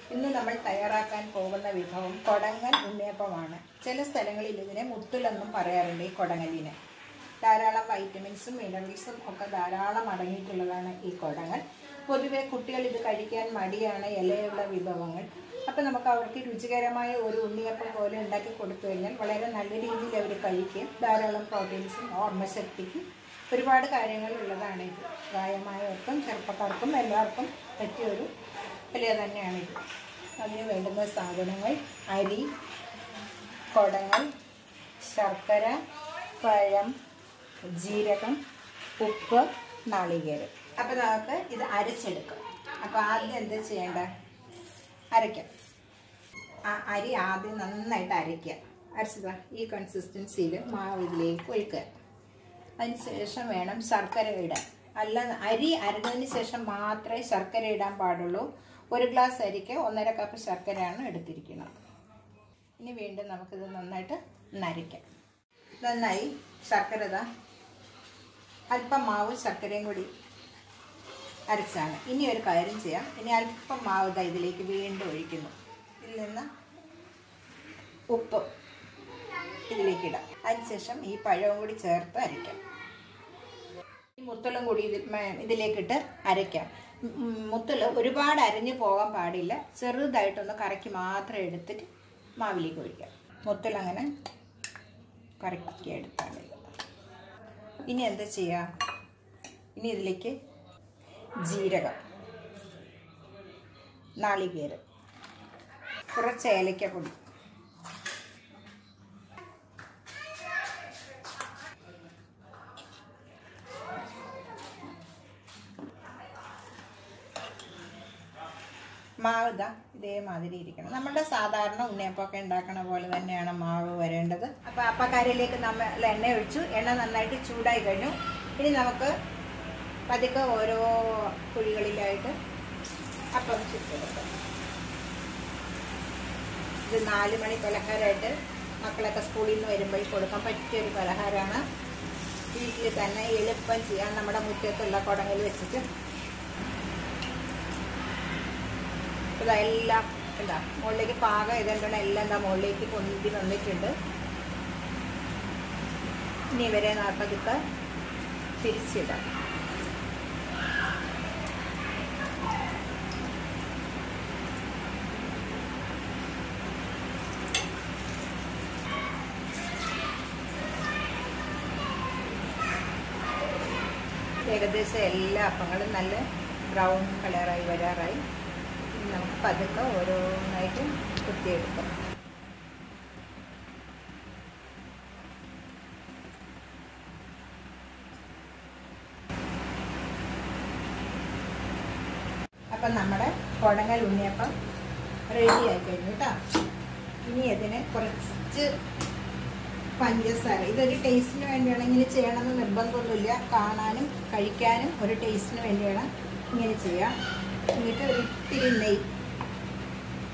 ഇന്ന് നമ്മൾ തയ്യാറാക്കാൻ പോകുന്ന വിഭവം കൊടങ്ങൽ ഉണ്ണിയപ്പമാണ് ചില സ്ഥലങ്ങളിൽ ഇതിനെ മുത്തുലെന്നും പറയാറുണ്ട് ഈ കൊടങ്ങലിനെ ധാരാളം വൈറ്റമിൻസും മിനറൽസും ഒക്കെ ധാരാളം അടങ്ങിയിട്ടുള്ളതാണ് ഈ കൊടങ്ങൽ പൊതുവെ കുട്ടികൾ ഇത് കഴിക്കാൻ മടിയാണ് ഇലയുള്ള വിഭവങ്ങൾ അപ്പം നമുക്ക് അവർക്ക് രുചികരമായ ഒരു ഉണ്ണിയപ്പം പോലെ ഉണ്ടാക്കി കൊടുത്തു കഴിഞ്ഞാൽ വളരെ നല്ല രീതിയിൽ അവർ കഴിക്കും ധാരാളം പ്രോട്ടീൻസും ഓർമ്മശക്തിക്കും ഒരുപാട് കാര്യങ്ങൾ ഉള്ളതാണ് ഇത് പ്രായമായവർക്കും ചെറുപ്പക്കാർക്കും എല്ലാവർക്കും പറ്റിയൊരു വലിയ തന്നെയാണിത് അതിന് വേണ്ടുന്ന സാധനങ്ങൾ അരി കുടങ്ങൾ ശർക്കര പഴം ജീരകം ഉപ്പ് നാളികേരം അപ്പോൾ നമുക്ക് ഇത് അരച്ചെടുക്കാം അപ്പോൾ ആദ്യം എന്താ ചെയ്യേണ്ട അരയ്ക്കാം ആ അരി ആദ്യം നന്നായിട്ട് അരയ്ക്കുക അരച്ചതാ ഈ കൺസിസ്റ്റൻസിയിൽ മാവ് ഇതിലേക്ക് ഒഴിക്കുക അതിന് ശേഷം വേണം ശർക്കര ഇടാൻ അല്ല അരി അരഞ്ഞതിന് ശേഷം മാത്രമേ ശർക്കര ഇടാൻ പാടുള്ളൂ ഒരു ഗ്ലാസ് അരിക്ക് ഒന്നര കപ്പ് ശർക്കരയാണ് എടുത്തിരിക്കുന്നത് ഇനി വീണ്ടും നമുക്കിത് നന്നായിട്ട് നരയ്ക്കാം നന്നായി ശർക്കര ഇതാ അല്പം മാവും ശർക്കരയും കൂടി അരച്ചാണ് ഇനി ഒരു കാര്യം ചെയ്യാം ഇനി അല്പം മാവ് ഇതാ ഇതിലേക്ക് വീണ്ടും ഒഴിക്കുന്നു ഇതിൽ നിന്ന് ഉപ്പ് ഇതിലേക്ക് ഇടാം അതിനുശേഷം ഈ പഴവും കൂടി ചേർത്ത് അരയ്ക്കാം ഈ മുത്തളും കൂടി ഇതിൽ മ- ഇതിലേക്കിട്ട് അരയ്ക്കാം മുത്തൽ ഒരുപാട് അരഞ്ഞു പോകാൻ പാടില്ല ചെറുതായിട്ടൊന്ന് കറക്കി മാത്രം എടുത്തിട്ട് മാവിലേക്ക് ഒഴിക്കാം മുത്തൽ അങ്ങനെ കറക്കി എടുത്താൽ മതി ഇനി എന്താ ചെയ്യുക ഇനി ഇതിലേക്ക് ജീരകം നാളികേരം കുറച്ച് ഏലക്കപ്പൊടി മാവ് ഇതാ ഇതേമാതിരി ഇരിക്കണം നമ്മുടെ സാധാരണ ഉണ്ണിയപ്പമൊക്കെ ഉണ്ടാക്കണ പോലെ തന്നെയാണ് മാവ് വരേണ്ടത് അപ്പോൾ അപ്പക്കാരിലേക്ക് നമ്മൾ എണ്ണ ഒഴിച്ചു എണ്ണ നന്നായിട്ട് ചൂടായി കഴിഞ്ഞു ഇനി നമുക്ക് പതുക്കെ ഓരോ കുഴികളിലായിട്ട് അപ്പം ചുറ്റെടുക്കാം ഇത് നാല് മണി പലഹാരമായിട്ട് മക്കളൊക്കെ സ്കൂളിൽ നിന്ന് വരുമ്പോൾ കൊടുക്കാൻ പറ്റിയൊരു പലഹാരമാണ് വീട്ടിൽ തന്നെ എളുപ്പം ചെയ്യാൻ നമ്മുടെ മുറ്റത്തുള്ള കുടങ്ങിൽ വെച്ചിട്ട് ഇതെല്ലാം എന്താ മുകളിലേക്ക് പാകം ചെയ്തിട്ടുണ്ട് എല്ലാം എന്താ മുകളിലേക്ക് പൊന്തി വന്നിട്ടുണ്ട് ഇനി ഇവരെ നാൽപ്പതൊക്കെ തിരിച്ചിടാം ഏകദേശം എല്ലാ അപ്പങ്ങളും നല്ല ബ്രൗൺ കളറായി വരാറായി ഇനി നമുക്ക് പതുക്കെ ഓരോന്നായിട്ട് കുത്തിയെടുക്കാം അപ്പം നമ്മുടെ കുടങ്ങൽ ഉണ്ണിയപ്പം റെഡി ആയി കഴിഞ്ഞു കേട്ടോ ഇനി അതിന് കുറച്ച് പഞ്ചസാര ഇതൊരു ടേസ്റ്റിന് വേണ്ടിയാണ് ഇങ്ങനെ ചെയ്യണമെന്ന് നിർബന്ധമൊന്നുമില്ല കാണാനും കഴിക്കാനും ഒരു ടേസ്റ്റിന് വേണ്ടിയാണ് ഇങ്ങനെ ചെയ്യാം എന്നിട്ട് ഒരു ഇത്തിരി നെയ്യ്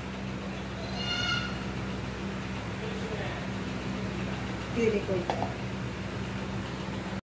ഇതിലേക്ക് ഒഴിക്കാം